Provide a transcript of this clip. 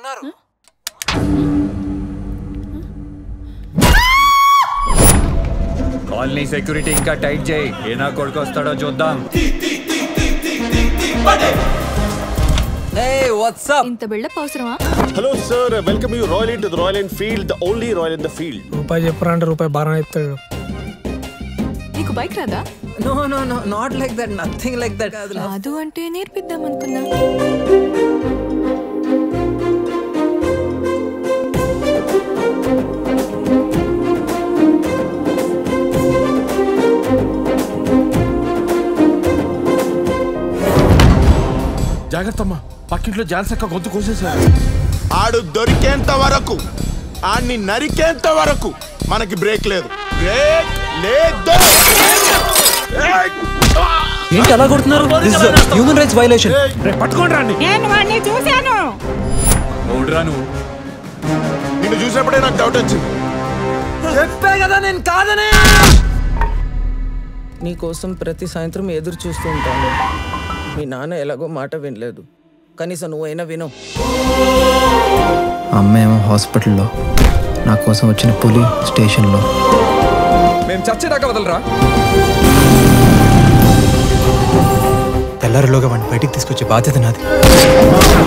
చేస్తున్నారు colony security ఇంకా tight చేయి ఏ నా కొడుకు వస్తాడో చూద్దాం ఇంత బిల్డప్ అవసరమా hello sir welcome you Royal in to Royal Enfield the only royal in the field రూపాయి చెప్పరా అంటే రూపాయి బాగా ఇస్తాడు నీకు బైక్ రాదా no no no not like that nothing like that రాదు అంటే నేర్పిద్దాం అనుకున్నా జాగ్రత్త అమ్మా పక్కింట్లో జాన్సక్క గొంతు కోసేశారు ఆడు దొరికేంత వరకు ఆడిని నరికేంత వరకు మనకి బ్రేక్ లేదు బ్రేక్ లేదు ఏంటి అలా కొడుతున్నారు హ్యూమన్ రైట్స్ వైలేషన్ పట్టుకోండి రండి నేను వాడిని చూశాను ఓడ్రా నువ్వు నిన్ను చూసినప్పుడే నాకు డౌట్ వచ్చింది చెప్పే కదా నేను కాదనే నీకోసం ప్రతి సాయంత్రం ఎదురు చూస్తూ ఉంటాను మీ నాన్న ఎలాగో మాట వినలేదు కనీసం నువ్వైనా విను అమ్మ ఏమో హాస్పిటల్లో నా కోసం వచ్చిన పులి స్టేషన్లో మేము చచ్చేదాకా వదలరా తెల్లారిలోగా వాడిని బయటికి తీసుకొచ్చే బాధ్యత నాది